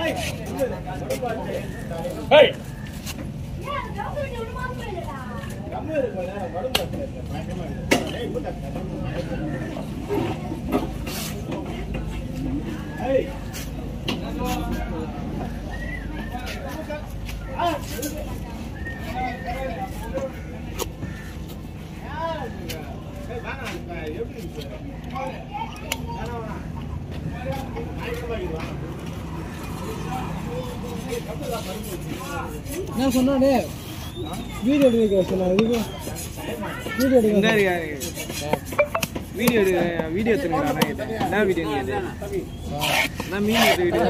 Hey என்ன சொன்னானே video எடுக்க சொன்னாங்க இதுக்கு வீடியோ எடுக்க வீடியோ எடு வீடியோ எடுத்துருங்க என்ன வீடியோ நீ அது நான் மீன் எடுத்து வீடியோ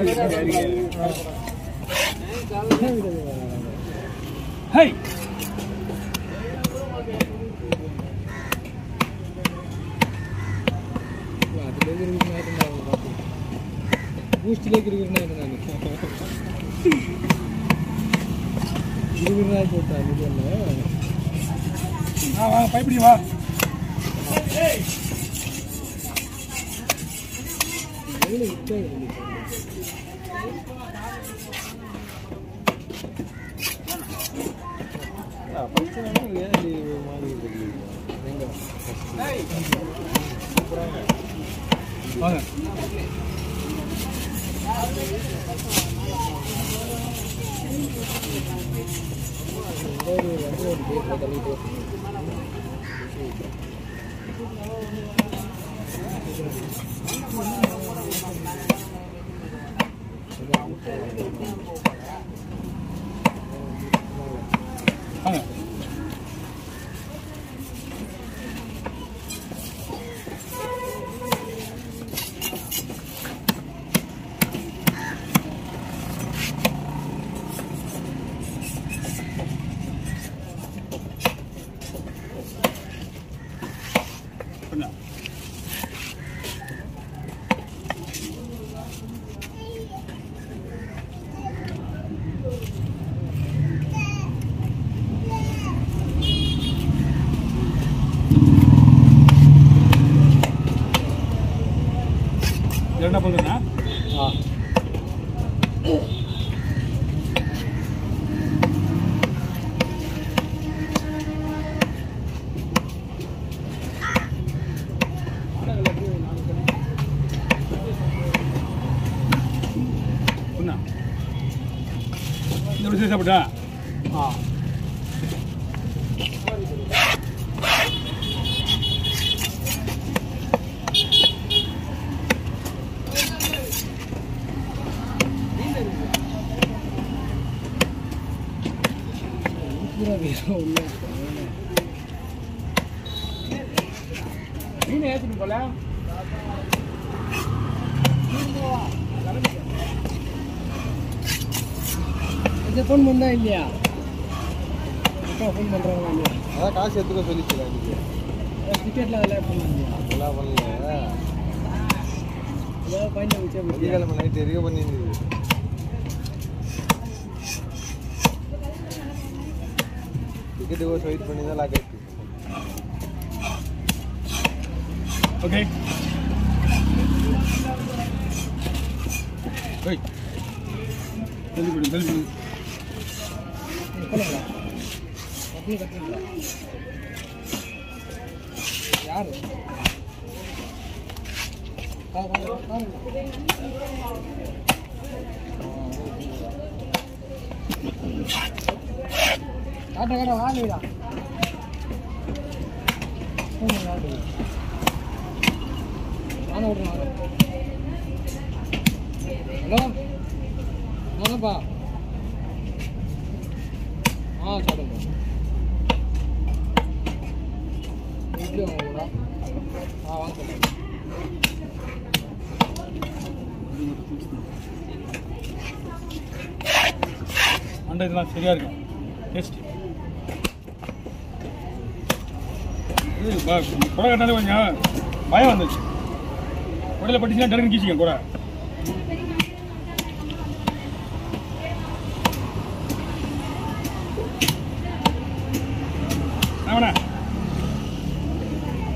என்ன வீடியோ எடுக்க ஹேய் அதுலேயே இருக்கிற நான் பார்த்து பூஸ்ட்லேயே இருக்கிறேன் நான் இருக்கிறா போட்டேன் இது என்ன வா வா பயப்படி வா எவ்வளோ விட்டே இருக்கு வாங்க ஒரு வந்து ஒரு பேர் தள்ளிட்டு வாங்க கொஞ்சம் இது என்ன பண்ணுறேன்னா ஆ புண்ணா இந்த விஷயம் சாப்பிட்டா ஆ பூரா வீரம் உள்ள மீன் ஏற்றிட்டு போல இந்த ஃபோன் பண்ணா இல்லையா அப்பா ஃபோன் பண்ணுறாங்களா இல்லையா அதான் காசு எடுத்துக்க சொல்லிச்சுல இன்னைக்கு டிக்கெட்டில் அதெல்லாம் ஃபோன் இல்லையா அதெல்லாம் பண்ணல ஏதாவது பயந்து வச்சா பற்றியா வெள்ளிக்கிழமை நைட் எரிக்க பண்ணியிருந்தது டிக்கெட்டு கோஸ் வெயிட் பண்ணி தான் லாக் ஆயிடுச்சு ஓகே ஓய் தள்ளி கொடு தள்ளி கொடு போனீங்களா அப்படியே கட்டுறீங்களா யாரு ஆ, வாங்க, வாங்க. காட்ட காட்ட வாங்கடா வாங்க விட்றேன் ஹலோ வாங்கப்பா ஆ சொல்லுங்க இட்லி வாங்க ஆ வாங்க சொல்லுங்க அண்டை இதெல்லாம் சரியா இருக்கும் டேஸ்ட் இது ப- குடை கட்டினாலே கொஞ்சம் பயம் வந்துச்சு குடையில பட்டுச்சுன்னா டக்குனு கீச்சிக்க குடை ஆவணா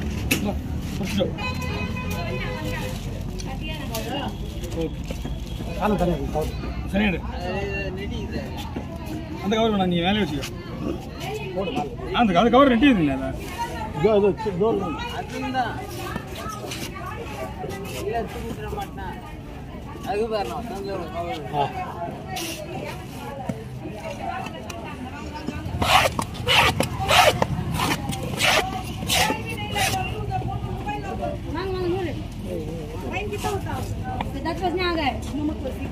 பிடிச்சிட்டோம் ஓகே காலம் தனியாக கவர் சரியாடு அந்த கவர் வேணாம் நீ வேலையை வச்சுக்கோ அந்த அது கவர் ரெட்டி இருக்குங்க இதோ இதோ டோர் ஆ Mang mang nulis. Main kita tahu. Kita terusnya agak. Nomor kursi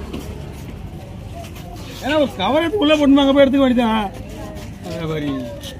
ஏன்னா ஒரு கவர் எடுத்து உள்ள போட்டு அங்கே போய் எடுத்துக்க வேண்டியதான் அதே மாதிரி